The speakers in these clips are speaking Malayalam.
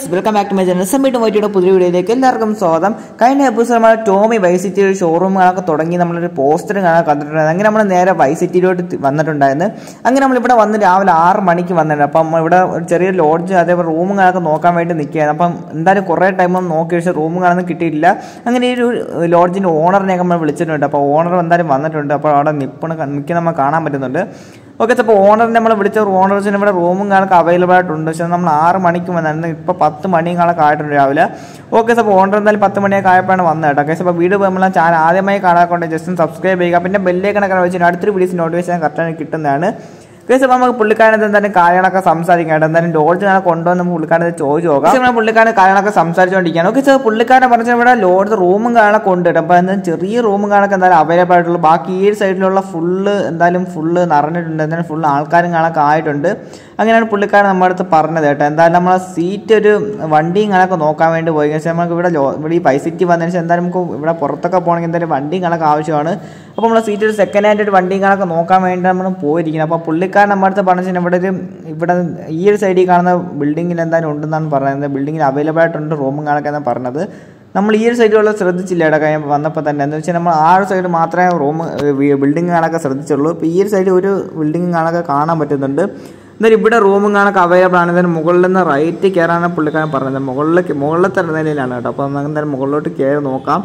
welcome back to my channel സമ്മിട്ട് മോറ്റിയുടെ പുതിയ വീഡിയോയിലേക്ക് എല്ലാവർക്കും സ്വാഗതം കഴിഞ്ഞ എപ്പിസോഡ് നമ്മൾ ടോമി വൈസിറ്റി ഒരു ഷോറൂമുകളൊക്കെ തുടങ്ങി നമ്മളൊരു പോസ്റ്റർ കാണാൻ കണ്ടിട്ടുണ്ടായിരുന്നു അങ്ങനെ നമ്മൾ നേരെ വൈസിറ്റിയിലോട്ട് തി- വന്നിട്ടുണ്ടായിരുന്നു അങ്ങനെ നമ്മളിവിടെ വന്ന് രാവിലെ ആറ് മണിക്ക് വന്നിട്ടുണ്ട് അപ്പം നമ്മൾ ഇവിടെ ഒരു ചെറിയ ലോഡ്ജ് അതേപോലെ റൂമുകളൊക്കെ നോക്കാൻ വേണ്ടി നിൽക്കുകയാണ് അപ്പം എന്തായാലും കുറേ ടൈം നോക്കി പക്ഷേ റൂമുകളൊന്നും കിട്ടിയിട്ടില്ല അങ്ങനെ ഈ ഒരു ലോഡ്ജിൻ്റെ ഓണറിനെയൊക്കെ നമ്മൾ വിളിച്ചിട്ടുണ്ട് അപ്പോൾ ഓണർ എന്തായാലും വന്നിട്ടുണ്ട് അപ്പോൾ അവിടെ നിൽപ്പണ നിൽക്കുന്ന നമ്മൾ കാണാൻ പറ്റുന്നുണ്ട് ഓക്കെ അപ്പോൾ ഓണറിനെ നമ്മൾ വിളിച്ച ഓണേഴ്സിന് ഇവിടെ റൂമും കാണൊക്കെ അവൈലബിൾ ആയിട്ടുണ്ട് പക്ഷേ നമ്മൾ ആറ് മണിക്ക് വന്നായിരുന്നു ഇപ്പോൾ പത്ത് മണിയും കാണൊക്കെ ആയിട്ടുണ്ട് രാവിലെ ഓക്കെ അപ്പോൾ ഓണർ എന്തായാലും പത്ത് മണിയൊക്കെ ആയപ്പോഴാണ് വന്നത് കേട്ടോ ഓക്കെ അപ്പോൾ വീഡിയോ നമ്മൾ ചാനൽ ആദ്യമായി കാണാക്കൊണ്ട് ജസ്റ്റ് ഒന്ന് സബ്സ്ക്രൈബ് ചെയ്യുക പിന്നെ ബെല്ലേക്കണൊക്കെ വെച്ചിട്ട് അടുത്തൊരു വീഡിയോസ് നോട്ടിഫിക്കേഷൻ കറക്റ്റാണ് കിട്ടുന്നതാണ് കേസ് അപ്പോൾ നമുക്ക് പുള്ളിക്കാരനത് എന്തായാലും കാര്യങ്ങളൊക്കെ സംസാരിക്കാം കേട്ടോ എന്തായാലും ലോഡ്ജ് കാണാൻ കൊണ്ടുവന്ന് പുള്ളിക്കാരനത് ചോദിച്ചു നോക്കാം നമ്മൾ പുള്ളിക്കാരൻ കാര്യങ്ങളൊക്കെ സംസാരിച്ചുകൊണ്ടിരിക്കുകയാണ് ഓക്കെ സാർ പുള്ളിക്കാരൻ പറഞ്ഞാൽ ഇവിടെ ലോഡ്ജ് റൂമും കാണാനൊക്കെ ഉണ്ട് കേട്ടോ അപ്പോൾ എന്തായാലും ചെറിയ റൂമും കാണാനൊക്കെ എന്തായാലും അവൈലബിൾ ആയിട്ടുള്ളൂ ബാക്കി ഈ ഒരു സൈഡിലുള്ള ഫുള്ള് എന്തായാലും ഫുള്ള് നിറഞ്ഞിട്ടുണ്ട് എന്തായാലും ഫുള്ള് ആൾക്കാരും കാണാനൊക്കെ ആയിട്ടുണ്ട് അങ്ങനെയാണ് പുള്ളിക്കാരൻ നമ്മുടെ അടുത്ത് പറഞ്ഞത് കേട്ടോ എന്തായാലും നമ്മൾ സീറ്റ് ഒരു വണ്ടിയും കണക്ക് നോക്കാൻ വേണ്ടി പോയി പക്ഷേ നമുക്ക് ഇവിടെ ലോ ഇവിടെ ഈ പൈസയ്ക്ക് വന്നതിന് ശേഷം എന്തായാലും നമുക്ക് ഇവിടെ പുറത്തൊക്കെ പോകണമെങ്കിൽ എന്തായാലും വണ്ടിയും കണക്ക് ആവശ്യമാണ് അപ്പോൾ നമ്മൾ സീറ്റ് ഒരു സെക്കൻഡ് ഹാൻഡ് ഒരു വണ്ടിയും കണക്ക് നോക്കാൻ വേണ്ടി നമ്മൾ പോയിരിക്കുന്നത് അപ്പോൾ പുള്ളിക്കാരൻ നമ്മുടെ അടുത്ത് പറഞ്ഞാൽ ഇവിടെ ഒരു ഇവിടെ ഈ ഒരു സൈഡിൽ കാണുന്ന ബിൽഡിങ്ങിൽ എന്തായാലും ഉണ്ടെന്നാണ് പറയുന്നത് ബിൽഡിങ്ങിൽ അവൈലബിൾ ആയിട്ടുണ്ട് റൂമും കണക്കെന്നാണ് പറഞ്ഞത് നമ്മൾ ഈ ഒരു സൈഡിലുള്ള ശ്രദ്ധിച്ചില്ല ഇവിടെ കഴിഞ്ഞ വന്നപ്പോൾ തന്നെ എന്ന് വെച്ചാൽ നമ്മൾ ആ ഒരു സൈഡ് മാത്രമേ റൂം ബിൽഡിംഗ് കാണാനൊക്കെ ശ്രദ്ധിച്ചുള്ളൂ ഇപ്പോൾ ഈ ഒരു സൈഡിൽ ഒരു ബിൽഡിംഗ് കാണാനൊക്കെ കാണാൻ പറ്റുന്നുണ്ട് എന്നാലും ഇവിടെ റൂമും കാണാനൊക്കെ അവൈലബിൾ ആണ് ഇതിന് മുകളിൽ നിന്ന് റൈറ്റ് കയറാനാണ് പുള്ളിക്കാരൻ പറഞ്ഞത് മുകളിലേക്ക് മുകളിലത്തെ നിലയിലാണ് കേട്ടോ അപ്പോൾ നമുക്ക് എന്തായാലും മുകളിലോട്ട് കയറി നോക്കാം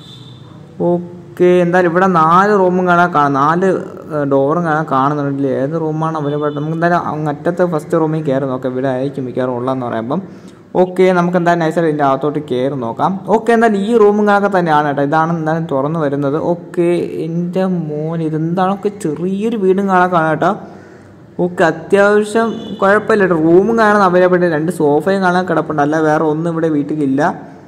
ഓക്കെ എന്തായാലും ഇവിടെ നാല് റൂമും കാണാൻ കാണാം നാല് ഡോറും കാണാൻ കാണുന്നുണ്ടല്ലേ ഏത് റൂമാണ് അവൈലബിൾ ആയിട്ട് നമുക്ക് എന്തായാലും അങ്ങ് അറ്റത്തെ ഫസ്റ്റ് റൂമിൽ കയറി നോക്കാം ഇവിടെ ആയിരിക്കും മിക്കവാറും ഉള്ളതെന്ന് പറയുമ്പം ഓക്കെ നമുക്ക് എന്തായാലും നൈസായിട്ട് ഇതിൻ്റെ അകത്തോട്ട് കയറി നോക്കാം ഓക്കെ എന്തായാലും ഈ റൂമും കണക്കെ തന്നെയാണ് കേട്ടോ ഇതാണ് എന്തായാലും തുറന്നു വരുന്നത് ഓക്കെ എൻ്റെ മോൻ ഇതെന്താണൊക്കെ ചെറിയൊരു വീടും കാണാൻ കാണാം കേട്ടോ ഓക്കെ അത്യാവശ്യം കുഴപ്പമില്ല കേട്ടോ റൂമും കാണാൻ അവൈലബിൾ രണ്ട് സോഫയും കാണാൻ കിടപ്പുണ്ട് അല്ല വേറെ ഒന്നും ഇവിടെ വീട്ടിലില്ല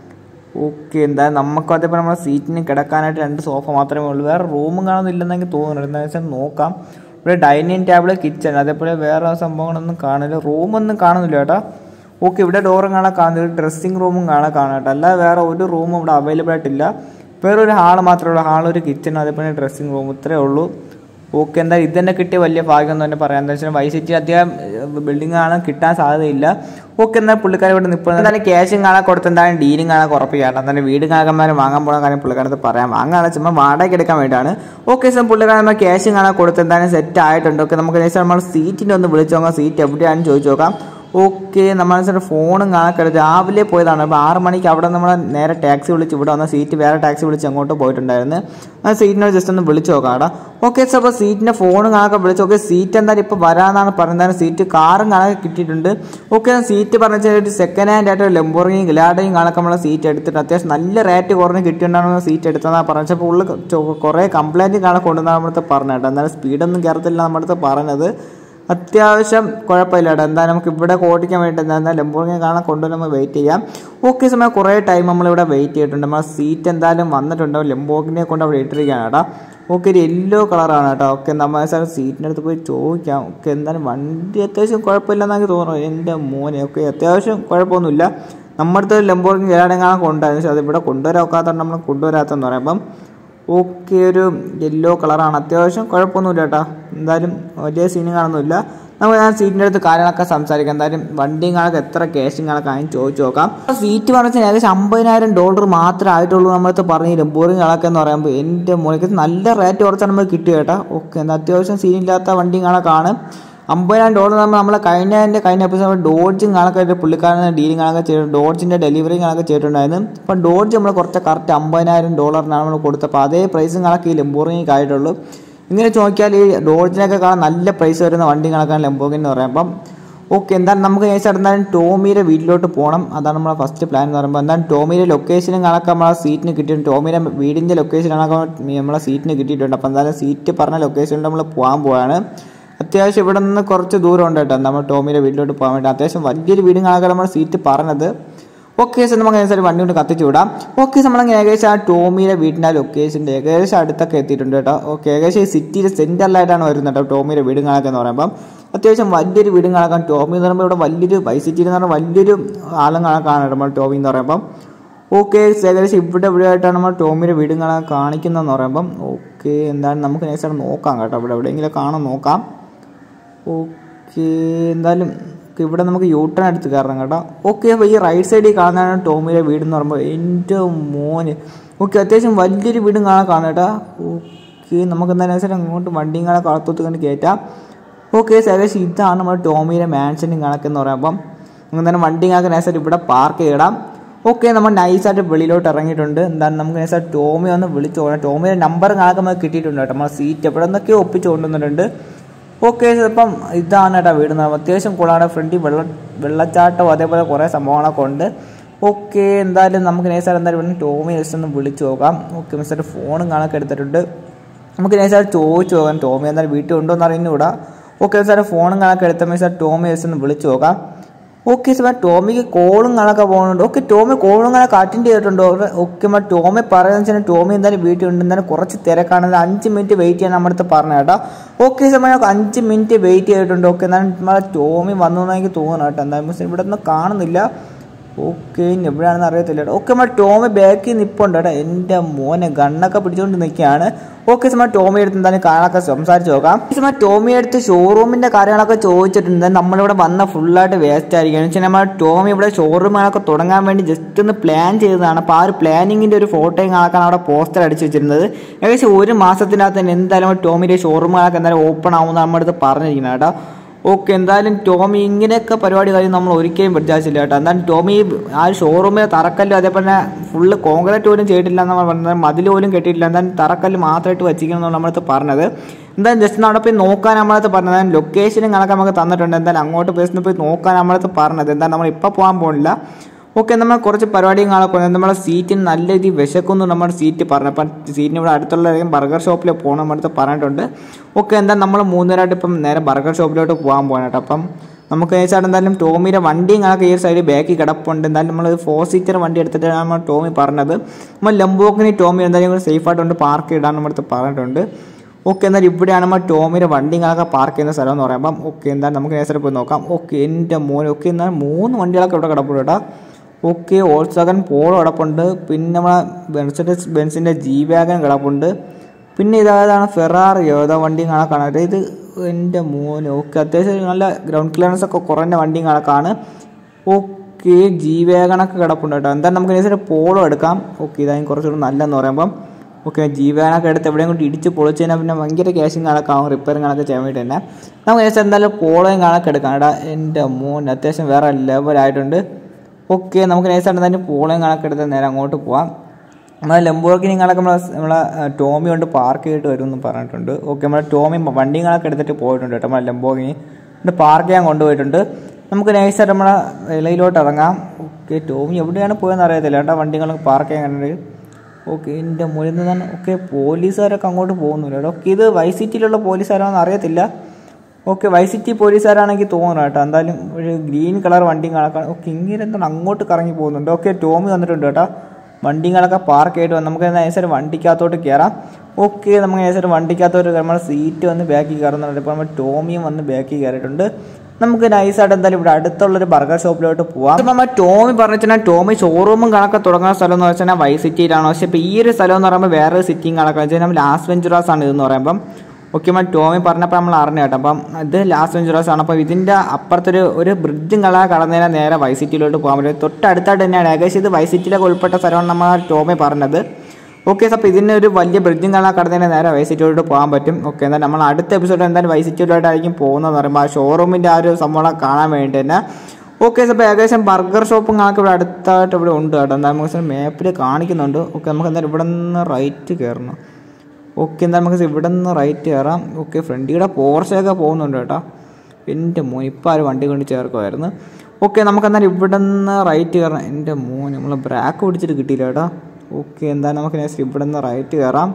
ഓക്കെ എന്തായാലും നമുക്ക് അതേപോലെ നമ്മുടെ സീറ്റിന് കിടക്കാനായിട്ട് രണ്ട് സോഫ മാത്രമേ ഉള്ളൂ വേറെ റൂമും കാണുന്നില്ലെന്നെങ്കിൽ തോന്നുന്നു എന്താണെന്ന് വെച്ചാൽ നോക്കാം ഇവിടെ ഡൈനിങ് ടേബിൾ കിച്ചൺ അതേപോലെ വേറെ സംഭവങ്ങളൊന്നും കാണില്ല റൂമൊന്നും കാണുന്നില്ല കേട്ടോ ഓക്കെ ഇവിടെ ഡോറും കാണാൻ കാണുന്നില്ല ഡ്രസ്സിങ് റൂമും കാണാൻ കാണാം കേട്ടോ അല്ലാതെ വേറെ ഒരു റൂമും ഇവിടെ അവൈലബിൾ ആയിട്ടില്ല വേറെ ഒരു ഹാൾ മാത്രമേ ഉള്ളൂ ഹാൾ ഒരു കിച്ചൺ അതേപോലെ ഡ്രസ്സിങ് റൂം ഇത്രയേ ഉള്ളൂ ഓക്കെ എന്താ ഇത് തന്നെ കിട്ടിയ വലിയ ഭാഗ്യം എന്ന് തന്നെ പറയാം എന്താ വെച്ചാൽ വൈസിറ്റി അധികം ബിൽഡിംഗ് കാണാൻ കിട്ടാൻ സാധ്യതയില്ല ഓക്കെ എന്നാൽ പുള്ളിക്കാരൻ ഇവിടെ നിൽപ്പോൾ എന്തായാലും ക്യാഷും കാണാൻ കൊടുത്ത് എന്തായാലും ഡീലും കാണാൻ ഉറപ്പിക്കാം എന്തായാലും വീട് കാണാൻ വാങ്ങാൻ പോകുന്ന കാര്യം പുള്ളിക്കാരത്ത് പറയാം വാങ്ങാൻ ചുമ്മാ വാടകയ്ക്ക് എടുക്കാൻ വേണ്ടിയാണ് ഓക്കെ സാർ പുള്ളിക്കാരൻ നമ്മൾ ക്യാഷും കാണാൻ കൊടുത്ത് എന്തായാലും സെറ്റ് ആയിട്ടുണ്ട് ഓക്കെ നമുക്ക് ശേഷം നമ്മൾ സീറ്റിൻ്റെ ഒന്ന് വിളിച്ചു നോക്കാം സീറ്റ് എവിടെയാണെന്ന് ചോദിച്ചു നോക്കാം ഓക്കെ നമ്മൾ ഫോണും കാണാൻ രാവിലെ പോയതാണ് അപ്പോൾ ആറ് മണിക്ക് അവിടെ നമ്മൾ നേരെ ടാക്സി വിളിച്ച് ഇവിടെ വന്ന സീറ്റ് വേറെ ടാക്സി വിളിച്ച് അങ്ങോട്ട് പോയിട്ടുണ്ടായിരുന്നു ആ സീറ്റിനോട് ജസ്റ്റ് ഒന്ന് വിളിച്ച് നോക്കാം അവിടെ ഓക്കെ സാർ അപ്പോൾ സീറ്റിൻ്റെ ഫോണും കാണാൻ വിളിച്ചു ഓക്കെ സീറ്റ് എന്തായാലും ഇപ്പോൾ വരാമെന്നാണ് പറയുന്നത് സീറ്റ് കാറും കാണാൻ കിട്ടിയിട്ടുണ്ട് ഓക്കെ സീറ്റ് പറഞ്ഞ ഒരു സെക്കൻഡ് ഹാൻഡ് ആയിട്ട് ലെമ്പോറിയും ഗിലാഡയും കാണൊക്കെ നമ്മളെ സീറ്റ് എടുത്തിട്ട് അത്യാവശ്യം നല്ല റേറ്റ് കുറഞ്ഞ് കിട്ടിയിട്ടുണ്ടാണ് സീറ്റ് എടുത്തതെന്നാണ് പറഞ്ഞത് അപ്പോൾ ഉള്ളിൽ കുറേ കംപ്ലൈൻറ്റ് കാണാൻ കൊണ്ടുവന്നാണ് നമ്മുടെ അടുത്ത് പറഞ്ഞത് കേട്ടോ എന്നാലും സ്പീഡൊന്നും കയറത്തില്ല നമ്മുടെ അടുത്ത് പറഞ്ഞത് അത്യാവശ്യം കുഴപ്പമില്ല കേട്ടോ എന്തായാലും നമുക്ക് ഇവിടെ ഓടിക്കാൻ വേണ്ടി എന്താ ലംബോർഗിനെ കാണാൻ കൊണ്ടുവന്ന് നമ്മൾ വെയിറ്റ് ചെയ്യാം ഓക്കെ സമയം കുറേ ടൈം നമ്മളിവിടെ വെയിറ്റ് ചെയ്തിട്ടുണ്ട് നമ്മൾ സീറ്റ് എന്തായാലും വന്നിട്ടുണ്ട് ലംബോർഗിനെ കൊണ്ട് അവിടെ ഇട്ടിരിക്കുകയാണ് കേട്ടോ ഓക്കെ ഒരു യെല്ലോ കളറാണ് കേട്ടോ ഓക്കെ നമ്മൾ സീറ്റിൻ്റെ അടുത്ത് പോയി ചോദിക്കാം ഓക്കെ എന്തായാലും വണ്ടി അത്യാവശ്യം കുഴപ്പമില്ലെന്നാണ് എനിക്ക് തോന്നുന്നു എൻ്റെ മോനെ ഓക്കെ അത്യാവശ്യം കുഴപ്പമൊന്നുമില്ല നമ്മുടെ അടുത്ത് ലംബോർഗിന് ഏടെ കാണാൻ കൊണ്ടുവരുന്നത് പക്ഷേ അത് ഇവിടെ കൊണ്ടുവരാൻ ഒക്കാത്തതുകൊണ്ട് നമ്മൾ കൊണ്ടുവരാത്തെന്ന് പറയുമ്പം ഓക്കെ ഒരു യെല്ലോ കളറാണ് അത്യാവശ്യം കുഴപ്പമൊന്നുമില്ല കേട്ടോ എന്തായാലും വലിയ സീനും കാണുന്നില്ല നമുക്ക് ഞാൻ സീറ്റിൻ്റെ അടുത്ത് കാര്യങ്ങളൊക്കെ സംസാരിക്കാം എന്തായാലും വണ്ടിയും കണക്ക് എത്ര ക്യാഷും കണക്ക് അതിന് ചോദിച്ചു നോക്കാം സീറ്റ് പറഞ്ഞാൽ ഏകദേശം അമ്പതിനായിരം ഡോളർ മാത്രമേ ആയിട്ടുള്ളൂ നമ്മളടുത്ത് പറഞ്ഞില്ല ബോറിംഗ് കണക്ക് എന്ന് പറയുമ്പോൾ എൻ്റെ മുകളിൽ നല്ല റേറ്റ് കുറച്ചാണ് നമുക്ക് കിട്ടുക കേട്ടോ ഓക്കെ എന്താ അത്യാവശ്യം സീനില്ലാത്ത വണ്ടിയും കണക്കാണ് അമ്പതിനായിരം ഡോളർ നമ്മൾ നമ്മളെ കഴിഞ്ഞ എൻ്റെ കഴിഞ്ഞ എപ്പിസോഡ് ഡോഡ്ജും കണക്കായിട്ട് പുള്ളിക്കാരൻ ഡീലിംഗ് കണക്ക് ചെയ്തിട്ടുണ്ട് ഡോഡ്ജിൻ്റെ ഡെലിവറി കണക്ക് ചെയ്തിട്ടുണ്ടായിരുന്നു അപ്പം ഡോഡ്ജ് നമ്മൾ കുറച്ച് കറക്റ്റ് അമ്പതിനായിരം ഡോളറിനാണ് നമ്മൾ കൊടുത്തപ്പോൾ അതേ പ്രൈസും കണക്ക് ഈ ലെമ്പോറിങ്ങിക്ക് ആയിട്ടുള്ളൂ ഇങ്ങനെ ചോദിച്ചാൽ ഈ ഡോഡ്ജിനൊക്കെ കാണാൻ നല്ല പ്രൈസ് വരുന്ന വണ്ടി കണക്കാണ് ലെമ്പോഗിൻ എന്ന് പറയുമ്പം ഓക്കെ എന്തായാലും നമുക്ക് നേരിട്ട് എന്തായാലും ടോമിയുടെ വീട്ടിലോട്ട് പോകണം അതാണ് നമ്മളെ ഫസ്റ്റ് പ്ലാൻ എന്ന് പറയുമ്പോൾ എന്തായാലും ടോമിയുടെ ലൊക്കേഷനും കണക്ക് നമ്മളെ സീറ്റിന് കിട്ടിയിട്ടുണ്ട് ടോമിയുടെ വീടിൻ്റെ ലൊക്കേഷൻ കണക്ക് നമ്മളെ സീറ്റിന് കിട്ടിയിട്ടുണ്ട് അപ്പോൾ എന്തായാലും സീറ്റ് പറഞ്ഞ ലൊക്കേഷനിൽ നമ്മൾ പോകാൻ പോവാണ് അത്യാവശ്യം ഇവിടെ നിന്ന് കുറച്ച് ദൂരം ഉണ്ട് കേട്ടോ നമ്മൾ ടോമിയുടെ വീട്ടിലോട്ട് പോകാൻ വേണ്ടി അത്യാവശ്യം വലിയൊരു വീടും കണക്കാണ് നമ്മൾ സീറ്റ് പറഞ്ഞത് ഓക്കെ സാർ നമുക്ക് ഏകദേശം വണ്ടി കൊണ്ട് കത്തിച്ച് വിടാം ഓക്കെ നമ്മൾ ഏകദേശം ആ ടോമിയുടെ വീടിൻ്റെ ആ ലൊക്കേഷൻ്റെ ഏകദേശം അടുത്തൊക്കെ എത്തിയിട്ടുണ്ട് കേട്ടോ ഓക്കെ ഏകദേശം ഈ സിറ്റിയുടെ സെൻറ്ററിലായിട്ടാണ് വരുന്നത് കേട്ടോ ടോമിയുടെ വീടും കണക്ക് എന്ന് പറയുമ്പോൾ അത്യാവശ്യം വലിയൊരു വീടും കണക്കാൻ ടോമി എന്ന് പറയുമ്പോൾ ഇവിടെ വലിയൊരു വൈ സിറ്റി എന്ന് പറഞ്ഞാൽ വലിയൊരു ആളും കണക്കാണ് നമ്മൾ ടോമി എന്ന് പറയുമ്പം ഓക്കെ ഏകദേശം ഇവിടെ ഇവിടെ ആയിട്ടാണ് നമ്മൾ ടോമിയുടെ വീടും കാണാൻ കാണിക്കുന്നതെന്ന് പറയുമ്പം ഓക്കെ എന്താണ് നമുക്ക് നെക്സ്റ്റ് നോക്കാം കേട്ടോ ഇവിടെ എവിടെയെങ്കിലും കാണാൻ നോക്കാം ഓക്കെ എന്തായാലും ഓക്കെ ഇവിടെ നമുക്ക് യൂട്ടേൺ എടുത്ത് കയറണം കേട്ടോ ഓക്കെ അപ്പോൾ ഈ റൈറ്റ് സൈഡിൽ കാണുന്നതാണ് ടോമിയുടെ വീട് എന്ന് പറയുമ്പോൾ എൻ്റെ മോന് ഓക്കെ അത്യാവശ്യം വലിയൊരു വീടും കാണാൻ കാണാം കേട്ടോ ഓക്കെ നമുക്ക് എന്തായാലും വെച്ചാൽ അങ്ങോട്ട് വണ്ടിയും കാണാൻ കളത്തൊത്ത് കണ്ട് കയറ്റാം ഓക്കെ ഏകദേശം ഇതാണ് നമ്മുടെ ടോമിയുടെ മാൻഷനും കണക്കെന്ന് പറയുമ്പം നമുക്ക് തന്നെ വണ്ടി കണക്ക് നൈസായിട്ട് ഇവിടെ പാർക്ക് ചെയ്യണം ഓക്കെ നമ്മൾ നൈസായിട്ട് വെളിയിലോട്ട് ഇറങ്ങിയിട്ടുണ്ട് എന്താണ് നമുക്ക് നൈസായിട്ട് ടോമി ഒന്ന് വിളിച്ചു പോകണം ടോമിയുടെ നമ്പർ കണക്ക് നമുക്ക് കിട്ടിയിട്ടുണ്ട് കേട്ടോ നമ്മൾ സീറ്റ് എവിടെ നിന്നൊക്കെയോ ഒപ്പിച്ച് കൊണ്ടുവന്നിട്ടുണ്ട് ഓക്കെ ഇപ്പം ഇതാണ് കേട്ടോ വീട് എന്ന് പറയുമ്പോൾ അത്യാവശ്യം കൂടാതെ ഫ്രണ്ടിൽ വെള്ള വെള്ളച്ചാട്ടവും അതേപോലെ കുറേ സംഭവങ്ങളൊക്കെ ഉണ്ട് ഓക്കെ എന്തായാലും നമുക്ക് നൈസായിട്ട് എന്തായാലും ഇവിടെ ടോമി ജസ്റ്റ് ഒന്ന് വിളിച്ചു നോക്കാം ഓക്കെ മിസ്റ്റർ ഫോണും കണക്ക് എടുത്തിട്ടുണ്ട് നമുക്ക് നൈസായിട്ട് ചോദിച്ചു നോക്കാം ടോമി എന്തായാലും വീട്ടിൽ ഉണ്ടോ എന്ന് അറിഞ്ഞുകൂടാ ഓക്കെ സാർ ഫോണും കണക്ക് എടുത്ത സാർ ടോമി ജസ്റ്റ് ഒന്ന് വിളിച്ചു നോക്കാം ഓക്കെ സാർ ടോമിക്ക് കോളും കണക്കെ പോകുന്നുണ്ട് ഓക്കെ ടോമി കോളും കണക്ക് അറ്റൻഡ് ചെയ്തിട്ടുണ്ടോ ഓക്കെ മാ ടോമി പറയുന്നത് വെച്ചാൽ ടോമി എന്തായാലും വീട്ടിൽ ഉണ്ട് എന്തായാലും കുറച്ച് തിരക്കാണ് അഞ്ച് മിനിറ്റ് വെയിറ്റ് ചെയ്യാൻ നമ്മുടെ അടുത്ത് പറഞ്ഞു കേട്ടോ ഓക്കെ സാർ ഞാൻ അഞ്ച് മിനിറ്റ് വെയിറ്റ് ചെയ്തിട്ടുണ്ട് ഓക്കെ എന്നാലും നമ്മളെ ടോമി വന്നു എന്ന് എനിക്ക് തോന്നുന്നു കേട്ടോ എന്തായാലും ഇവിടെ ഒന്നും കാണുന്നില്ല ഓക്കെ ഇനി എവിടെയാണെന്ന് അറിയത്തില്ല കേട്ടോ ഓക്കെ നമ്മൾ ടോമി ബാക്കിൽ നിൽപ്പുണ്ട് കേട്ടോ എൻ്റെ മോനെ ഗണ്ണൊക്കെ പിടിച്ചുകൊണ്ട് നിൽക്കുകയാണ് ഓക്കെ സമ ടോമി എടുത്ത് എന്തായാലും കാണാനൊക്കെ സംസാരിച്ച് നോക്കാം സമ ടോമി എടുത്ത് ഷോറൂമിൻ്റെ കാര്യങ്ങളൊക്കെ ചോദിച്ചിട്ടുണ്ട് നമ്മളിവിടെ വന്ന ഫുള്ളായിട്ട് വേസ്റ്റ് ആയിരിക്കും എന്ന് വെച്ചാൽ നമ്മൾ ടോമി ഇവിടെ ഷോറൂമുകളൊക്കെ തുടങ്ങാൻ വേണ്ടി ജസ്റ്റ് ഒന്ന് പ്ലാൻ ചെയ്തതാണ് അപ്പോൾ ആ ഒരു പ്ലാനിങ്ങിൻ്റെ ഒരു ഫോട്ടോയും കാണാൻ അവിടെ പോസ്റ്റർ അടിച്ച് വെച്ചിരുന്നത് ഏകദേശം ഒരു മാസത്തിനകത്ത് തന്നെ എന്തായാലും ടോമിൻ്റെ ഷോറൂമുകളൊക്കെ എന്തായാലും ഓപ്പൺ ആവുമെന്ന് നമ്മുടെ അടുത്ത് പറഞ്ഞിരിക്കുന്നത് കേട്ടോ ഓക്കെ എന്തായാലും ടോമി ഇങ്ങനെയൊക്കെ പരിപാടി കാര്യം നമ്മൾ ഒരിക്കലും വിചാരിച്ചില്ല കേട്ടോ എന്തായാലും ടോമി ആ ഒരു ഷോറൂമിൽ തറക്കല്ലും അതേപോലെ തന്നെ ഫുള്ള് കോൺക്രീറ്റ് പോലും ചെയ്തിട്ടില്ല എന്ന് പറഞ്ഞത് മതിൽ പോലും കെട്ടിയിട്ടില്ല എന്തായാലും തറക്കല്ല് മാത്രമായിട്ട് വെച്ചിരിക്കണം എന്നാണ് നമ്മളടുത്ത് പറഞ്ഞത് എന്തായാലും ജസ്റ്റ് അവിടെ പോയി നോക്കാൻ നമ്മളടുത്ത് പറഞ്ഞത് എന്തായാലും ലൊക്കേഷനും കണക്ക് നമുക്ക് തന്നിട്ടുണ്ട് എന്തായാലും അങ്ങോട്ട് പേഴ്സണിൽ പോയി നോക്കാൻ നമ്മളടുത്ത് പറഞ്ഞത് എന്തായാലും നമ്മൾ ഇപ്പോൾ പോകാൻ പോകുന്നില്ല ഓക്കെ നമ്മൾ കുറച്ച് പരിപാടിയും കാണാൻ നമ്മളെ സീറ്റിന് നല്ല രീതിയിൽ വിശക്കുന്നു നമ്മുടെ സീറ്റ് പറഞ്ഞു അപ്പം സീറ്റിന് ഇവിടെ അടുത്തുള്ള ഏതെങ്കിലും ബർഗർ ഷോപ്പിൽ പോകണം നമ്മുടെ അടുത്ത് പറഞ്ഞിട്ടുണ്ട് ഓക്കെ എന്താ നമ്മൾ മൂന്നുപേരായിട്ട് ഇപ്പം നേരെ ബർഗർ ഷോപ്പിലോട്ട് പോകാൻ പോകാൻ കേട്ടോ അപ്പം നമുക്ക് വെച്ചാൽ എന്തായാലും ടോമിയുടെ വണ്ടിയും കണക്ക് ഈ സൈഡിൽ ബാക്കിൽ കിടപ്പുണ്ട് എന്തായാലും നമ്മൾ ഫോർ സീറ്റർ വണ്ടി എടുത്തിട്ടാണ് നമ്മൾ ടോമി പറഞ്ഞത് നമ്മൾ ലംബോക്കിനി ടോമി എന്തായാലും സേഫ് ആയിട്ടുണ്ട് പാർക്ക് ഇടാൻ നമ്മുടെ അടുത്ത് പറഞ്ഞിട്ടുണ്ട് ഓക്കെ എന്നാൽ ഇവിടെയാണ് നമ്മൾ ടോമിയുടെ വണ്ടികളൊക്കെ പാർക്ക് ചെയ്യുന്ന സ്ഥലം എന്ന് പറയുമ്പം ഓക്കെ എന്തായാലും നമുക്ക് നേരെ പോയി നോക്കാം ഓക്കെ എൻ്റെ മോൻ ഓക്കെ എന്നാൽ മൂന്ന് വണ്ടികളൊക്കെ ഇവിടെ കിടപ്പുണ്ട് കേട്ടോ ഓക്കെ ഓൾസകൻ പോളോ കിടപ്പുണ്ട് പിന്നെ നമ്മളെ ബെൻസിൻ്റെ ബെൻസിൻ്റെ ജി വാഗൻ കിടപ്പുണ്ട് പിന്നെ ഇതാണ് ഫെറാറിയോ ഏതോ വണ്ടിയും കണക്കാണ് ഇത് എൻ്റെ മോന് ഓക്കെ അത്യാവശ്യം നല്ല ഗ്രൗണ്ട് ക്ലിയറൻസ് ഒക്കെ കുറഞ്ഞ വണ്ടിയും കണക്കാണ് ഓക്കെ ജി വാഗണൊക്കെ കിടപ്പുണ്ട് കേട്ടോ എന്തായാലും നമുക്ക് നേരെ പോളോ എടുക്കാം ഓക്കെ ഇതായും കുറച്ചുകൂടി നല്ലതെന്ന് പറയുമ്പം ഓക്കെ ജീവനൊക്കെ എടുത്ത് എവിടെയും കൊണ്ട് ഇടിച്ച് പൊളിച്ച് കഴിഞ്ഞാൽ പിന്നെ ഭയങ്കര ക്യാഷും കണക്കാവും റിപ്പയറും കണക്ക് ചെയ്യാൻ വേണ്ടി തന്നെ നമുക്ക് ഏകദേശം എന്തായാലും പോളോയും കണക്ക് എടുക്കാം എടാ എൻ്റെ മോൻ അത്യാവശ്യം വേറെ ലെവലായിട്ടുണ്ട് ഓക്കെ നമുക്ക് നൈസായിട്ട് തന്നെ പോളോയും കണക്കെടുത്ത് നേരെ അങ്ങോട്ട് പോവാം നമ്മളെ ലംബോർഗിനി കണക്ക് നമ്മളെ നമ്മളെ ടോമി കൊണ്ട് പാർക്ക് ചെയ്തിട്ട് വരും എന്ന് പറഞ്ഞിട്ടുണ്ട് ഓക്കെ നമ്മളെ ടോമി വണ്ടിയും കണക്ക് എടുത്തിട്ട് പോയിട്ടുണ്ട് കേട്ടോ നമ്മളെ ലംബോർഗിനി എന്നിട്ട് പാർക്ക് ചെയ്യാൻ കൊണ്ടുപോയിട്ടുണ്ട് നമുക്ക് നൈസായിട്ട് നമ്മളെ ഇലയിലോട്ട് ഇറങ്ങാം ഓക്കെ ടോമി എവിടെയാണ് പോയെന്ന് അറിയത്തില്ല കേട്ടോ വണ്ടികളൊക്കെ പാർക്ക് ചെയ്യാൻ കണ്ടിട്ട് ഓക്കെ എൻ്റെ മുന്നിൽ നിന്നാണ് ഓക്കെ പോലീസുകാരൊക്കെ അങ്ങോട്ട് പോകുന്നില്ല കേട്ടോ ഓക്കെ ഇത് വൈ സിറ്റിയിലുള്ള പോലീസുകാരാണെന്ന് അറിയത്തില്ല ഓക്കെ വൈ സിറ്റി പോലീസുകാരാണെങ്കിൽ തോന്നുന്നു കേട്ടോ എന്തായാലും ഒരു ഗ്രീൻ കളർ വണ്ടിയും കണക്കാണ് ഓക്കെ ഇങ്ങനെ എന്താണ് അങ്ങോട്ട് കറങ്ങി പോകുന്നുണ്ട് ഓക്കെ ടോമി വന്നിട്ടുണ്ട് കേട്ടോ വണ്ടികളൊക്കെ പാർക്ക് ചെയ്തിട്ട് വന്ന് നമുക്ക് നൈസായിട്ട് വണ്ടിക്കകത്തോട്ട് കയറാം ഓക്കെ നമുക്ക് നൈസായിട്ട് വണ്ടിക്കകത്തോട്ട് നമ്മുടെ സീറ്റ് വന്ന് ബാക്കിൽ കയറുന്നുണ്ട് ഇപ്പോൾ നമ്മൾ ടോമിയും വന്ന് ബാക്കിൽ കയറിയിട്ടുണ്ട് നമുക്ക് നൈസായിട്ട് എന്തായാലും ഇവിടെ അടുത്തുള്ളൊരു ബർഗർ ഷോപ്പിലോട്ട് പോവാം ഇപ്പം നമ്മൾ ടോമി പറഞ്ഞാൽ ടോമി ഷോറൂമും കണക്കെ തുടങ്ങുന്ന സ്ഥലം എന്ന് വെച്ചാൽ വൈ സിറ്റിയിലാണ് പക്ഷേ ഇപ്പോൾ ഈ ഒരു സ്ഥലം എന്ന് പറയുമ്പോൾ വേറെ സിറ്റിയും കണക്കാണ് വെച്ചാൽ നമ്മൾ ലാസ് വെഞ്ചുറാസ് ആണ് ഇതെന്ന് പറയുമ്പം ഓക്കെ നമ്മൾ ടോമി പറഞ്ഞപ്പോൾ നമ്മൾ അറിഞ്ഞു കേട്ടോ അപ്പം ഇത് ലാസ് വെഞ്ചുറാസ് ആണ് അപ്പോൾ ഇതിൻ്റെ അപ്പുറത്തൊരു ഒരു ബ്രിഡ്ജും കള കടന്നേരം നേരെ വൈ സിറ്റിയിലോട്ട് പോകാൻ പറ്റും തൊട്ടടുത്തായിട്ട് തന്നെയാണ് ഏകദേശം ഇത് വൈ സിറ്റിയിലൊക്കെ ഉൾപ്പെട്ട സ്ഥലമാണ് നമ്മൾ ടോമി പറഞ്ഞത് ഓക്കെ അപ്പോൾ ഇതിന് ഒരു വലിയ ബ്രിഡ്ജും കാണാൻ കടന്നതിന് നേരെ വൈ സിറ്റിയിലോട്ട് പോകാൻ പറ്റും ഓക്കെ എന്നാൽ നമ്മൾ അടുത്ത എപ്പിസോഡ് എന്തായാലും വൈ സിറ്റിയിലോട്ടായിരിക്കും പോകുന്നതെന്ന് പറയുമ്പോൾ ആ ഷോറൂമിൻ്റെ ആ ഒരു സംഭവം കാണാൻ വേണ്ടി തന്നെ ഓക്കെ അപ്പോൾ ഏകദേശം ബർഗർ ഷോപ്പും കണക്ക് ഇവിടെ അടുത്തായിട്ട് ഇവിടെ ഉണ്ട് കേട്ടോ എന്താ നമുക്ക് മാപ്പിൽ കാണിക്കുന്നുണ്ട് ഓക്കെ നമുക്ക് എന്തായാലും ഇവിടെ നിന്ന് റൈറ്റ് കയറണം ഓക്കെ എന്താ നമുക്ക് ഇവിടെ നിന്ന് റൈറ്റ് കയറാം ഓക്കെ ഫ്രണ്ടിയുടെ പോർച്ചയൊക്കെ പോകുന്നുണ്ട് കേട്ടോ എൻ്റെ മോൻ ഇപ്പോൾ ആര് വണ്ടി കൊണ്ട് ചേർക്കുമായിരുന്നു ഓക്കെ നമുക്ക് എന്നാലും ഇവിടെ നിന്ന് റൈറ്റ് കയറാം എൻ്റെ മോൻ നമ്മൾ ബ്രാക്ക് പിടിച്ചിട്ട് കിട്ടിയില്ല കേട്ടോ ഓക്കെ എന്തായാലും നമുക്ക് നെക്സ്റ്റ് ഇവിടെ നിന്ന് റൈറ്റ് കയറാം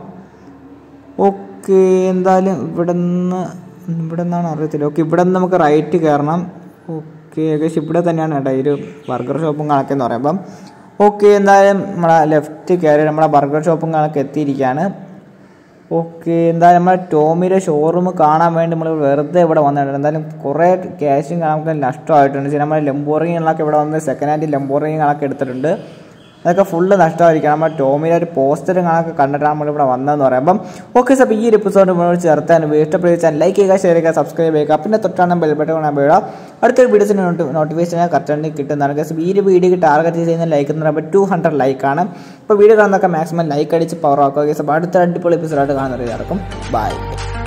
ഓക്കെ എന്തായാലും ഇവിടെ നിന്ന് ഇവിടെ നിന്നാണ് അറിയത്തില്ല ഓക്കെ ഇവിടെ നിന്ന് നമുക്ക് റൈറ്റ് കയറണം ഓക്കെ ഏകദേശം ഇവിടെ തന്നെയാണ് കേട്ടോ ഈ ഒരു ബർഗർ ഷോപ്പും കണക്കെന്ന് പറയുമ്പം ഓക്കെ എന്തായാലും നമ്മളെ ലെഫ്റ്റ് കയറി നമ്മളെ ബർഗർ ഷോപ്പും കണക്ക് എത്തിയിരിക്കുകയാണ് ഓക്കെ എന്തായാലും നമ്മുടെ ടോമിയുടെ ഷോറൂം കാണാൻ വേണ്ടി നമ്മൾ വെറുതെ ഇവിടെ വന്നിട്ടുണ്ട് എന്തായാലും കുറേ ക്യാഷും നമുക്ക് നഷ്ടമായിട്ടുണ്ട് നമ്മൾ ലംബോറിങ്ങുകളൊക്കെ ഇവിടെ വന്ന് സെക്കൻഡ് ഹാൻഡ് ലംബോറിങ്ങുകളൊക്കെ എടുത്തിട്ടുണ്ട് അതൊക്കെ ഫുള്ള് നഷ്ടമായിരിക്കും നമ്മൾ ടോമിയുടെ ഒരു പോസ്റ്റർ കണക്ക് കണ്ടിട്ടാണ് നമ്മളിവിടെ വന്നതെന്ന് പറയാം അപ്പം ഓക്കെ സാർ ഈ ഒരു എപ്പിസോഡ് നമ്മൾ ചേർത്താൻ ഇഷ്ടപ്പെടുത്താൻ ലൈക്ക് ചെയ്യുക ഷെയർ ചെയ്യുക സബ്സ്ക്രൈബ് ചെയ്യുക പിന്നെ തൊട്ടാണ് ബെൽബട്ടൺ കാണാൻ വീഴുക അടുത്തൊരു വീഡിയോസിന് നോട്ടിഫിക്കേഷൻ കറക്റ്റ് കിട്ടുന്നതാണ് ഗസ് ഈ ഒരു വീഡിയോക്ക് ടാർഗറ്റ് ചെയ്യുന്ന ലൈക്ക് എന്ന് പറയുമ്പോൾ ടു ഹൺഡ്രഡ് ലൈക്കാണ് ഇപ്പോൾ വീഡിയോ കാണുന്നതൊക്കെ മാക്സിമം ലൈക്ക് അടിച്ച് പവർ ആക്കുക ഗസ് അപ്പോൾ അടുത്ത അടിപൊളി എപ്പിസോഡായിട്ട് കാണുന്നത് ഇതായിരിക്കും ബൈ